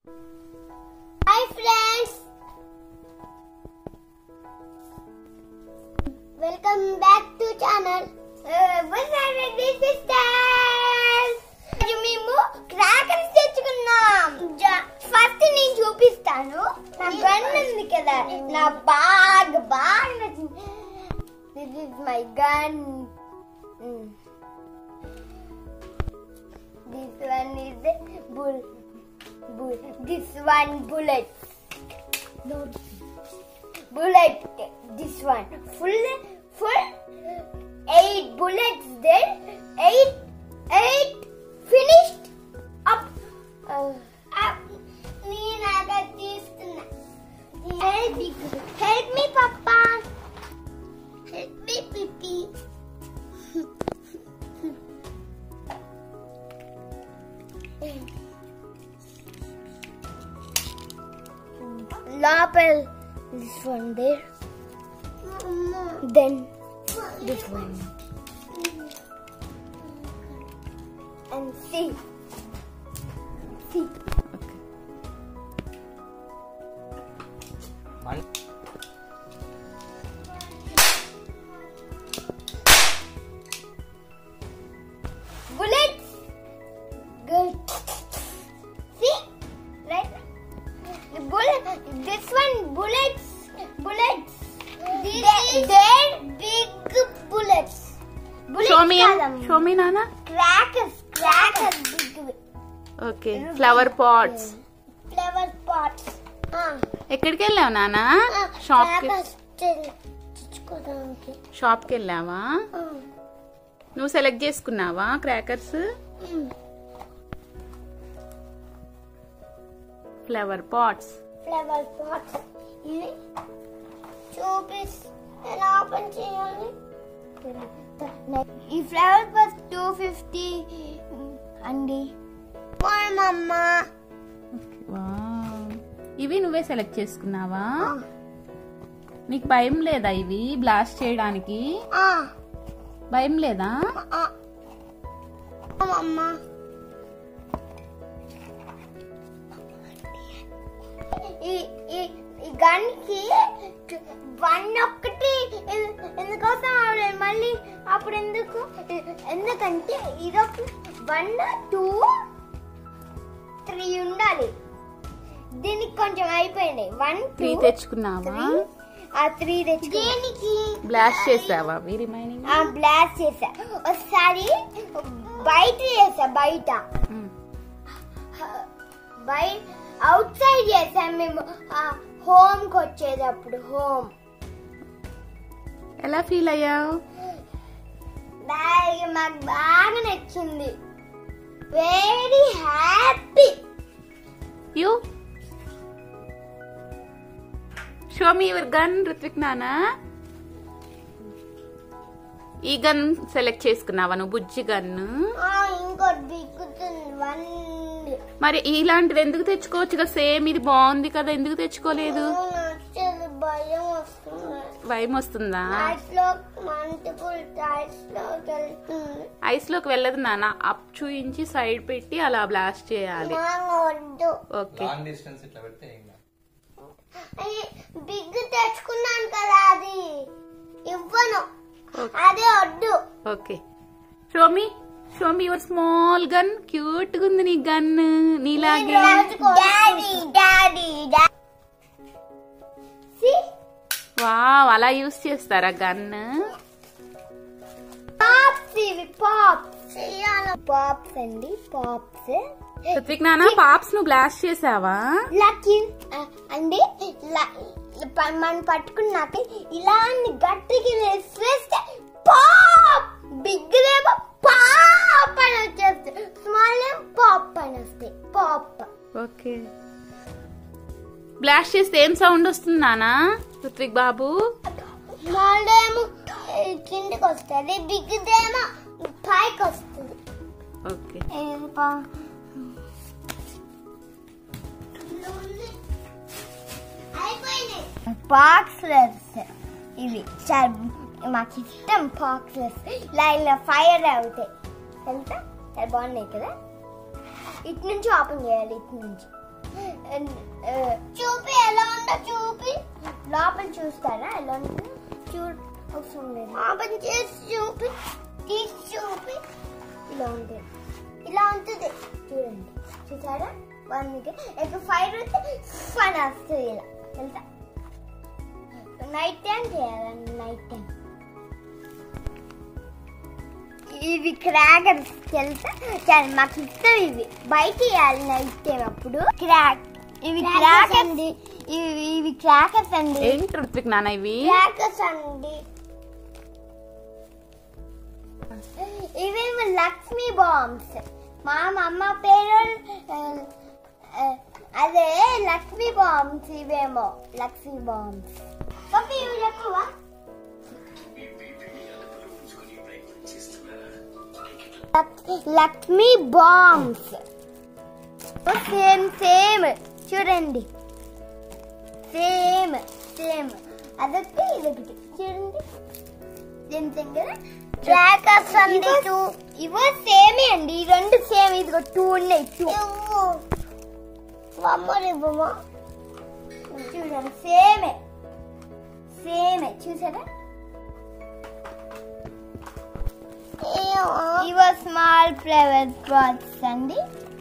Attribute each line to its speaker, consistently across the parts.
Speaker 1: Hi friends welcome back to channel మేము crackers తెచ్చుకున్నాం first నేను చూపిస్తాను నా గన్ ఉంది కదా నా బాగా బాగా నచ్చింది this is my gun this one is the bull bull. This one bullet. No. Bullet. This one. Full. Full. Eight bullets there. Eight. Eight. Finished. Up. Uh, up. నేనాగా తీస్తున్నా హెల్ప్ మీ పప్పా హెల్ప్ మీ పిప్పి lapel this one there then this one and see see bullets good see right the bullet this one bullets bullets this is their big bullets bullets
Speaker 2: show me
Speaker 1: కాదమ్మ.
Speaker 2: Show me నాన్న
Speaker 1: crackers crackers big
Speaker 2: okay flower pots
Speaker 1: flower pots ah
Speaker 2: ఎక్కడికి వెళ్ళావు నాన్న shop కి
Speaker 1: crackers తెచ్చుకోవడానికి
Speaker 2: shop కి వెళ్ళావా నువ్వు సెలెక్ట్ చేసుకున్నావా crackers flower pots
Speaker 1: flower pots ఇవి చూపిస్ ఎలా ఓపెన్ చేయాలి ఈ ఫ్లవర్ పాట్స్ టూ ఫిఫ్టీ అండి మమ్మ
Speaker 2: ఇవి నువ్వే సెలెక్ట్ చేసుకున్నావా నీకు భయం లేదా ఇవి బ్లాస్ట్ చేయడానికి భయం లేదా
Speaker 1: అమ్మ ఈ ఈ ఈ గన్ కి వన్ ఒక్కటి ఎన్- ఎందుకోసం ఆవిడ మళ్ళీ అప్పుడు ఎందుకు ఎందుకంటే ఇదొక వన్ టూ త్రీ ఉండాలి దీనికి కొంచెం అయిపోయినాయి వన్
Speaker 2: త్రీ
Speaker 1: టూ
Speaker 2: తెచ్చుకున్నావా
Speaker 1: ఆ త్రీ తెచ్చు దేనికి
Speaker 2: బ్లాస్ట్ చేసావా అవి రిమైనింగ్
Speaker 1: ఆ బ్లాస్ట్ చేసా ఒకసారి బయట చేసా బయట బై అవుట్ సైడ్ చేసాం మేము హోమ్ కి వచ్చేటప్పుడు హోమ్
Speaker 2: ఎలా ఫీల్ అయ్యావు
Speaker 1: దానికి మాకు బాగా నచ్చింది very happy
Speaker 2: you show me your gun Ruthvik నానా ఈ గన్ సెలెక్ట్ చేసుకున్నావా నువ్వు బుజ్జి గన్ను
Speaker 1: ఇంకోటి బిక్కుతుంది వన్
Speaker 2: మరి ఇలాంటిది ఎందుకు తెచ్చుకోవచ్చుగా సేమ్ ఇది బాగుంది కదా ఎందుకు తెచ్చుకోలేదు
Speaker 1: నచ్చదు భయం వస్తుంది
Speaker 2: భయం వస్తుందా
Speaker 1: టైట్స్ లో మల్టిపుల్ టైట్స్ లో వెళ్తుంది
Speaker 2: ఐస్ లోకి వెళ్ళదు నాన్న అప్ చూయించి సైడ్ పెట్టి అలా బ్లాస్ట్ చేయాలి
Speaker 1: నాకు వద్దు
Speaker 2: ఓకే
Speaker 3: లాంగ్ డిస్టెన్స్ ఇట్లా పెడితే ఏం కాదు
Speaker 1: బిగ్ తెచ్చుకున్నాను కదా అది ఇవ్వను
Speaker 2: ఓకే.
Speaker 1: అదే వద్దు
Speaker 2: okay show me show me your small gun cute గా ఉంది నీ గన్ నీలాగే
Speaker 1: డాడీ డాడీ
Speaker 2: వావ్ అలా యూస్ చేస్తారా గన్
Speaker 1: పాప్స్ ఇవి పాప్స్ పాప్స్ అండి పాప్స్
Speaker 2: రుత్విక్ నాన్న పాప్స్ నువ్వు బ్లాస్ట్ చేసావా
Speaker 1: లక్కీ అండి ల- ప- మనం పట్టుకున్నాక ఇలా అని గట్టికి వేస్తే పాప్ బిగ్ ఏమో పాప్ అని వచ్చేస్తాయి స్మాల్ ఏమో పాప్ అని వస్తాయి పాప్
Speaker 2: ఓకే బ్లాస్ట్ చేస్తే ఏం సౌండ్ వస్తుంది నానా రుత్విక్ బాబు
Speaker 1: స్మాల్ ఏమో ఏ, కిందకి వస్తుంది బిగ్ ఏమో పైకి వస్తుంది
Speaker 2: ఓకే
Speaker 1: ఇది పా పాక్స్లెస్ ఇవి చాలా మాకు ఇష్టం పాక్స్లెస్ ఇలా ఇలా ఫైర్ అవుతాయి తెలుసా చాలా బాగున్నాయి కదా ఇటు నుంచి ఓపెన్ చేయాలి ఇటు నుంచి చూపి ఎలా ఉందో చూపి లోపల చూస్తారా ఎలా ఉంటుందో చూడు ఒకసారి ఓపెన్ చేసి చూపి తీసి చూపి ఇలా ఉంటుంది ఇలా ఉంటుంది చూడండి చూసారా వన్ ఇక ఫైర్ వస్తే ఫన్ వస్తుంది ఇలా తెలుసా నైట్ టైం చేయాలండి నైట్ టైం ఇవి క్రాకర్స్ తెలుసా చాలా మాకు ఇష్టం ఇవి బయట వేయాలి నైట్ టైం అప్పుడు క్రాక్ ఇవి క్రాకర్స్ అండి ఇవి ఇవి క్రాకర్స్ అండి
Speaker 2: ఏంటి రుత్విక్ నాన్న ఇవి
Speaker 1: క్రాకర్స్ అండి ఇవేమో లక్ష్మీ బాంబ్స్ మా అమ్మ పేరు ఆ, ఆ, అదే లక్ష్మీ బాంబ్స్ ఇవేమో లక్ష్మీ బాంబ్స్ ఓకే ఇవి చెప్పవా లక్ష్మీ బాంబ్స్ సేమ్ సేమ్ చూడండి సేమ్ సేమ్ అదొకటి ఇదొకటి చూడండి సేమ్ సేమ్ కదా క్రాకర్స్ అండి టూ ఇవో సేమే అండి ఈ రెండు సేమ్ ఇదిగో టూ ఉన్నాయి టూ ఇవ్వమా చూడండి సేమే సేమే చూసారా ఇవో స్మాల్ ఫ్లవర్ పాట్స్ అండి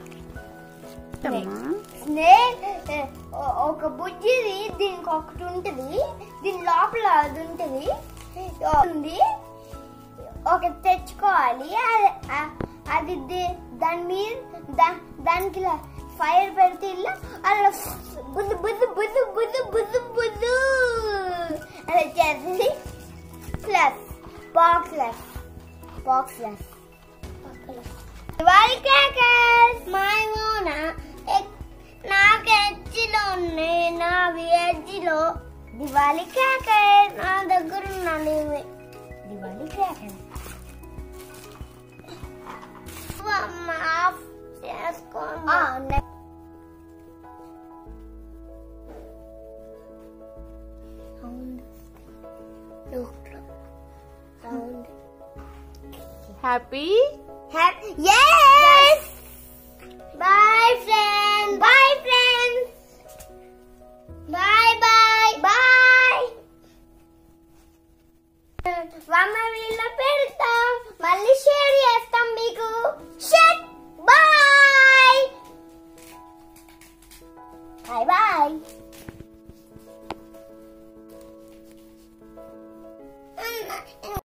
Speaker 1: స్నేక్ ఒక బుజ్జిది దీనికి ఒకటి ఉంటుంది దీని లోపల అది ఉంటుంది ఉంది ఒకటి తెచ్చుకోవాలి అది- ఆ- అది ది- దాని మీద దా- దానికి ఇలా ఫైర్ పెడితే ఇలా అలా బుద్దు బుద్దు బుద్దు బుద్దు బుద్దు బుద్దు అలా చేస్తుంది plus boxless boxless Diwali crackers my own నాకు ఎడ్జిలో ఉన్నాయి నా ఎడ్జిలో దివాళీ క్రాకర్ నా దగ్గర ఉన్నాను ఇవి దివాళీ క్రాకర్ ఆఫ్ చేసుకోండి సౌండ్ సౌండ్
Speaker 2: హ్యాపీ